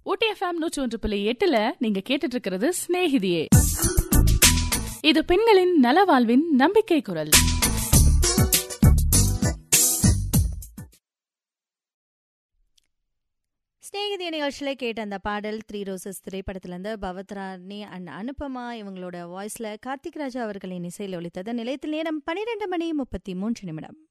ஊட்டி FM நூற்றி ஒன்று புள்ளி எட்டுல நீங்க கேட்டுட்டு இருக்கிறது சிநேகிதியே இது பெண்களின் நலவாழ்வின் நம்பிக்கை குரல் ஸ்நேகிதி நிகழ்ச்சியில் கேட்ட அந்த பாடல் த்ரீ ரோசஸ் திரைப்படத்திலேருந்து பவத்ராணி அண்ட் அனுபமா இவங்களோட வாய்ஸில் கார்த்திக் ராஜா அவர்களின் இசையில் ஒலித்தது நிலையத்தில் நேரம் பன்னிரெண்டு மணி முப்பத்தி மூன்று நிமிடம்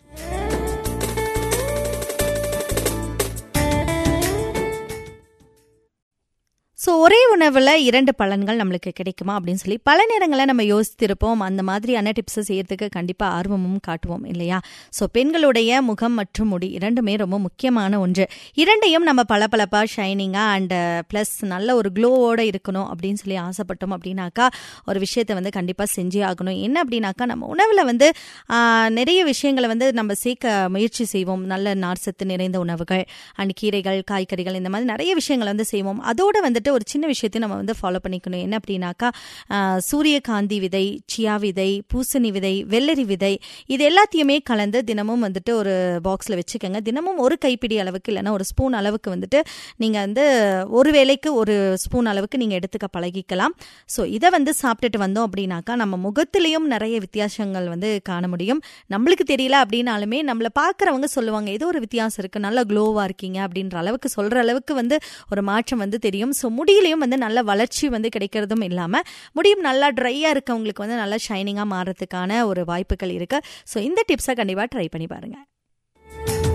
ஸோ ஒரே உணவில் இரண்டு பலன்கள் நம்மளுக்கு கிடைக்குமா அப்படின்னு சொல்லி பல நேரங்களில் நம்ம யோசித்திருப்போம் அந்த மாதிரியான டிப்ஸை செய்யறதுக்கு கண்டிப்பாக ஆர்வமும் காட்டுவோம் இல்லையா ஸோ பெண்களுடைய முகம் மற்றும் முடி இரண்டுமே ரொம்ப முக்கியமான ஒன்று இரண்டையும் நம்ம பளபளப்பாக ஷைனிங்காக அண்ட் ப்ளஸ் நல்ல ஒரு க்ளோவோடு இருக்கணும் அப்படின்னு சொல்லி ஆசைப்பட்டோம் அப்படின்னாக்கா ஒரு விஷயத்தை வந்து கண்டிப்பாக செஞ்சே ஆகணும் என்ன அப்படின்னாக்கா நம்ம உணவில் வந்து ஆஹ், நிறைய விஷயங்களை வந்து நம்ம சேர்க்க முயற்சி செய்வோம் நல்ல நார்சத்து நிறைந்த உணவுகள் அண்ட் கீரைகள் காய்கறிகள் இந்த மாதிரி நிறைய விஷயங்களை வந்து செய்வோம் அதோட வந்துட்டு ஒரு சின்ன விஷயத்தையும் நம்ம வந்து ஃபாலோ பண்ணிக்கணும் என்ன அப்படின்னாக்கா ஆஹ், சூரியகாந்தி விதை சியா விதை பூசணி விதை வெள்ளரி விதை இது எல்லாத்தையுமே கலந்து தினமும் வந்துட்டு ஒரு பாக்ஸில் வச்சுக்கோங்க தினமும் ஒரு கைப்பிடி அளவுக்கு இல்லைன்னா ஒரு ஸ்பூன் அளவுக்கு வந்துட்டு நீங்கள் வந்து ஒரு வேளைக்கு ஒரு ஸ்பூன் அளவுக்கு நீங்கள் எடுத்துக்க பழகிக்கலாம் ஸோ இதை வந்து சாப்பிட்டுட்டு வந்தோம் அப்படின்னாக்கா நம்ம முகத்திலையும் நிறைய வித்தியாசங்கள் வந்து காண முடியும் நம்மளுக்கு தெரியல அப்படின்னாலுமே நம்மளை பார்க்குறவங்க சொல்லுவாங்க ஏதோ ஒரு வித்தியாசம் இருக்குது நல்ல க்ளோவாக இருக்கீங்க அப்படின்ற அளவுக்கு சொல்கிற அளவுக்கு வந்து ஒரு மாற்றம் வந்து தெரியும் ஸோ முடியிலையும் வந்து நல்ல வளர்ச்சி வந்து கிடைக்கிறதும் இல்லாமல் முடியும் நல்லா ட்ரையாக இருக்கவங்களுக்கு வந்து நல்லா ஷைனிங்காக மாறதுக்கான ஒரு வாய்ப்புகள் இருக்குது ஸோ இந்த டிப்ஸை கண்டிப்பாக ட்ரை பண்ணி பாருங்கள்